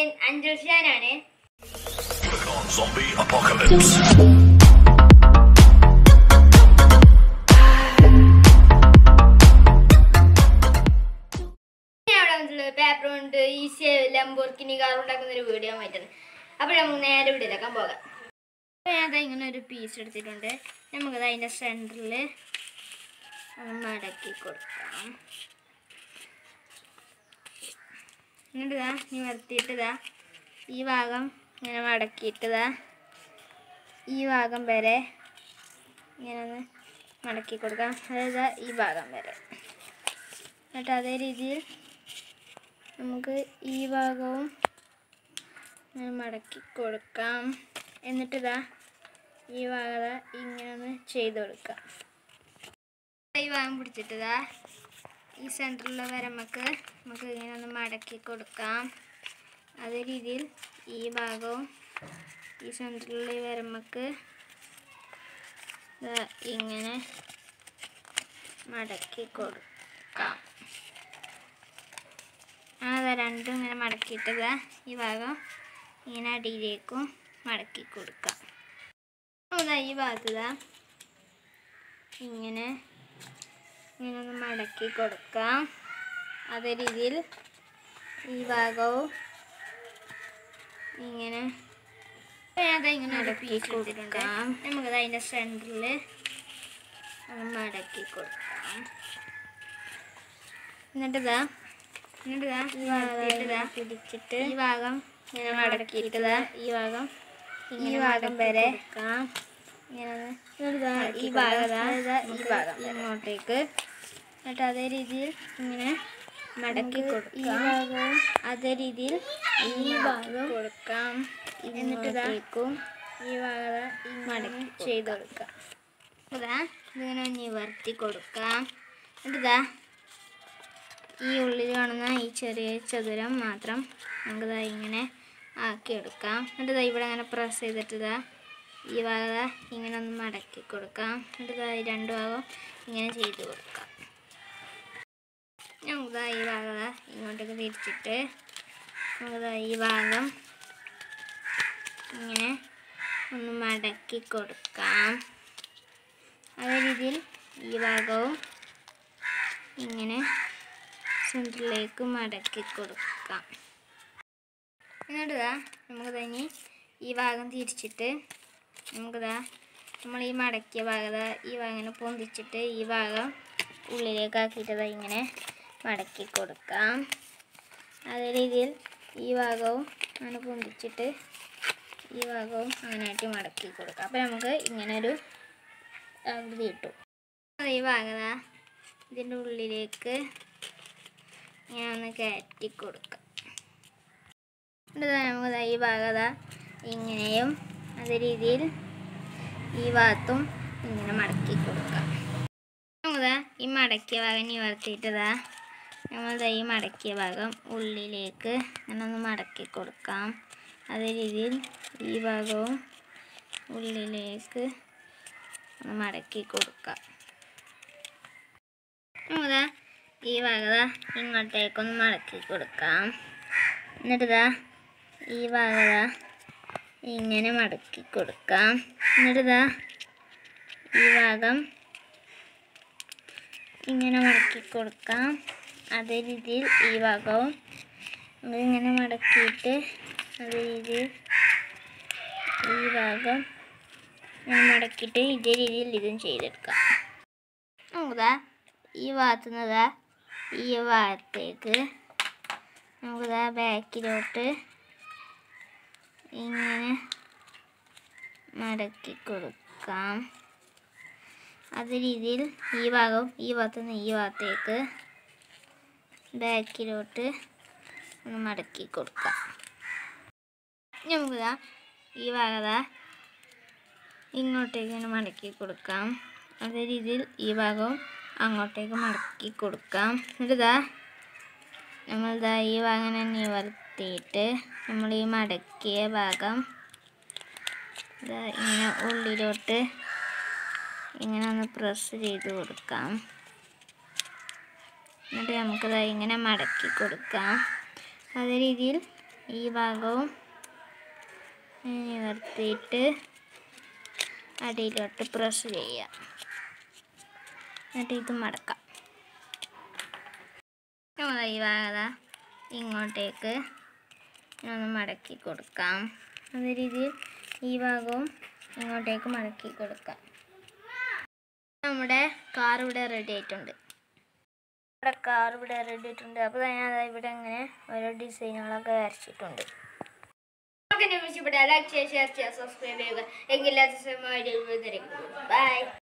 ഞാൻ Anchal ഷാനാണ് on Zombie Apocalypse. ഞാൻ അവിടെ വന്നിട്ടുള്ള പേപ്പർ കൊണ്ട് ഈസി ലംബോർക്കിനി കാർ ഉണ്ടാക്കുന്ന ഒരു വീഡിയോ ആയിട്ടാണ് അപ്പോൾ നമുക്ക് നേരെ വീഡിയോയിലേക്കാൻ പോകാം അപ്പോൾ ഞാൻ ദാ ഇങ്ങനെ ഒരു പീസ് എടുത്തിട്ടുണ്ട് നമുക്കത് അതിൻ്റെ സെൻറ്ററിൽ ഒന്ന് മടക്കി കൊടുക്കാം എന്നിട്ട് ഇതാ നിവർത്തിയിട്ട് ഇതാ ഈ ഭാഗം ഇങ്ങനെ മടക്കിയിട്ട് ഇതാ ഈ ഭാഗം വരെ ഇങ്ങനെ ഒന്ന് മടക്കി കൊടുക്കാം അതായത് ദാ ഈ ഭാഗം വരെ എന്നിട്ട് അതേ രീതിയിൽ നമുക്ക് ഈ ഭാഗവും ഇങ്ങനെ മടക്കി കൊടുക്കാം എന്നിട്ട് ഇതാ ഈ ഭാഗം ദാ ഇങ്ങനെ ഒന്ന് ചെയ്ത് കൊടുക്കാം ഈ ഭാഗം പിടിച്ചിട്ട് ഇതാ ഈ സെൻറ്ററിലുള്ള വരമ്മക്ക് നമുക്ക് ഇങ്ങനെ ഒന്ന് മടക്കി കൊടുക്കാം അതേ രീതിയിൽ ഈ ഭാഗവും ഈ സെൻറ്ററിലുള്ള ഈ വരമ്മക്ക് ദാ ഇങ്ങനെ മടക്കി കൊടുക്കാം അത് രണ്ടും ഇങ്ങനെ മടക്കിയിട്ട് ദാ ഈ ഭാഗം ഇങ്ങനെ അടിയിലേക്കും മടക്കി കൊടുക്കാം അതാ ഈ ഭാഗത്ത് ദാ ഇങ്ങനെ ഇങ്ങനെ ഒന്ന് മടക്കി കൊടുക്കാം അതേ രീതിയിൽ ഈ ഭാഗവും ഇങ്ങനെ അത് ഇങ്ങനെ മടക്കി കൊടുക്കാം നമുക്കത് അതിൻ്റെ സെൻറ്ററിൽ ഒന്ന് മടക്കി കൊടുക്കാം എന്നിട്ട് ഇതാ എന്നിട്ട് ഇതാ ഈ ഭാഗം ഇതാ പിടിച്ചിട്ട് ഈ ഭാഗം ഇങ്ങനെ മടക്കിയിട്ട് ഇതാ ഈ ഭാഗം ഈ ഭാഗം വരെ ഇങ്ങനെ ഒന്ന് ഇതാ ഈ ഭാഗം ഇതാ ഇതാ ഈ ഭാഗം ഇങ്ങോട്ടേക്ക് എന്നിട്ട് അതേ രീതിയിൽ ഇങ്ങനെ മടക്കി കൊടുക്കാം ഈ ഭാഗവും അതേ രീതിയിൽ ഈ ഭാഗം കൊടുക്കാം എന്നിട്ട് ഇതാക്കും ഈ ഭാഗം മടക്കി ചെയ്ത് കൊടുക്കാം ഇതാ ഇതിങ്ങനെ നിവർത്തി കൊടുക്കാം എന്നിട്ട് ഇതാ ഈ ഉള്ളിൽ കാണുന്ന ഈ ചെറിയ ചതുരം മാത്രം നമുക്കിതാ ഇങ്ങനെ ആക്കിയെടുക്കാം എന്നിട്ട് ഇതാ ഇവിടെ ഇങ്ങനെ പ്രസ് ചെയ്തിട്ട് ഇതാ ഈ ഭാഗം ദാ ഇങ്ങനെ ഒന്ന് മടക്കി കൊടുക്കാം എന്നിട്ട് ഇതാ ഈ രണ്ട് ഭാഗം ഇങ്ങനെ ചെയ്ത് കൊടുക്കാം നമുക്കിതാ ഈ ഭാഗം ദാ ഇങ്ങോട്ടേക്ക് തിരിച്ചിട്ട് നമുക്കിതാ ഈ ഭാഗം ഇങ്ങനെ ഒന്ന് മടക്കി കൊടുക്കാം അതേ രീതിയിൽ ഈ ഭാഗവും ഇങ്ങനെ സെൻറ്ററിലേക്ക് മടക്കി കൊടുക്കാം എന്നിട്ട് നമുക്കിതാ ഇനി ഈ ഭാഗം തിരിച്ചിട്ട് നമുക്കിതാ നമ്മൾ ഈ മടക്കിയ ഭാഗം ദാ ഈ ഭാഗം ഇങ്ങനെ പൊന്തിച്ചിട്ട് ഈ ഭാഗം ഉള്ളിലേക്ക് ആക്കിയിട്ട് ഇങ്ങനെ മടക്കി കൊടുക്കാം അതേ രീതിയിൽ ഈ ഭാഗവും അങ്ങനെ പൊന്തിച്ചിട്ട് ഈ ഭാഗവും അങ്ങനെ ആയിട്ട് മടക്കി കൊടുക്കാം അപ്പോൾ നമുക്ക് ഇങ്ങനെ ഒരു ആകൃതി കിട്ടും അത് ഈ ഭാഗം ദാ ഇതിൻ്റെ ഉള്ളിലേക്ക് ഇങ്ങനെ ഒന്ന് കയറ്റി കൊടുക്കാം എന്നിട്ട് നമുക്ക് ദാ ഈ ഭാഗത ഇങ്ങനെയും അതേ രീതിയിൽ ഈ ഭാഗത്തും ഇങ്ങനെ മടക്കി കൊടുക്കാം നമുക്കതാ ഈ മടക്കിയ ഭാഗം നിവർത്തിയിട്ടതാ നമ്മൾ ഈ മടക്കിയ ഭാഗം ഉള്ളിലേക്ക് ഇങ്ങനെ ഒന്ന് മടക്കി കൊടുക്കാം അതേ രീതിയിൽ ഈ ഭാഗവും ഉള്ളിലേക്ക് ഒന്ന് മടക്കി കൊടുക്കാം നമുക്കതാ ഈ ഭാഗത ഇങ്ങോട്ടേക്കൊന്ന് മടക്കി കൊടുക്കാം എന്നിട്ടിതാ ഈ ഭാഗത ഇങ്ങനെ മടക്കി കൊടുക്കാം എന്നിട്ടിതാ ഈ ഭാഗം ഇങ്ങനെ മടക്കി കൊടുക്കാം അതേ രീതിയിൽ ഈ ഭാഗവും ഇങ്ങനെ മടക്കിയിട്ട് അതേ രീതിയിൽ ഈ ഭാഗം ഇങ്ങനെ മടക്കിയിട്ട് ഇതേ രീതിയിൽ ഇതും ചെയ്തെടുക്കാം നമുക്കിതാ ഈ ഭാഗത്തു നിന്നതാ ഈ ഭാഗത്തേക്ക് നമുക്കിതാ ബാക്കിലോട്ട് ഇങ്ങനെ മടക്കി കൊടുക്കാം അതേ രീതിയിൽ ഈ ഭാഗവും ഈ ഭാഗത്തു നിന്ന് ഈ ഭാഗത്തേക്ക് ബാക്കിലോട്ട് ഒന്ന് മടക്കി കൊടുക്കാം നമുക്കിതാ ഈ ഭാഗത ഇങ്ങോട്ടേക്ക് ഇങ്ങനെ മടക്കി കൊടുക്കാം അതേ രീതിയിൽ ഈ ഭാഗവും അങ്ങോട്ടേക്ക് മടക്കി കൊടുക്കാം എന്നിട്ടിതാ നമ്മളിതാ ഈ ഭാഗം ഇങ്ങനെ നിവർത്തിയിട്ട് നമ്മൾ ഈ മടക്കിയ ഭാഗം ഇതാ ഇങ്ങനെ ഉള്ളിലോട്ട് ഇങ്ങനെ ഒന്ന് പ്രസ് ചെയ്ത് കൊടുക്കാം എന്നിട്ട് നമുക്കിതാ ഇങ്ങനെ മടക്കി കൊടുക്കാം അതേ രീതിയിൽ ഈ ഭാഗവും നിവർത്തിയിട്ട് അടിയിലോട്ട് പ്രസ് ചെയ്യാം എന്നിട്ട് ഇത് മടക്കാം നമ്മൾ ഈ ഭാഗത ഇങ്ങോട്ടേക്ക് ഒന്ന് മടക്കി കൊടുക്കാം അതേ രീതിയിൽ ഈ ഭാഗവും ഇങ്ങോട്ടേക്ക് മടക്കി കൊടുക്കാം നമ്മുടെ കാർ ഇവിടെ റെഡി ആയിട്ടുണ്ട് നമ്മുടെ കാർ ഇവിടെ റെഡി ആയിട്ടുണ്ട് അപ്പോൾ ഞാൻ ദാ ഇവിടെ ഇങ്ങനെ ഓരോ ഡിസൈനുകളൊക്കെ വരച്ചിട്ടുണ്ട് ഓക്കെ ഇഷ്ടപ്പെട്ടാൽ ലൈക്ക് ചെയ്യുക ഷെയർ ചെയ്യുക സബ്സ്ക്രൈബ് ചെയ്യുക എങ്കില്ലാത്ത സമയം ബൈ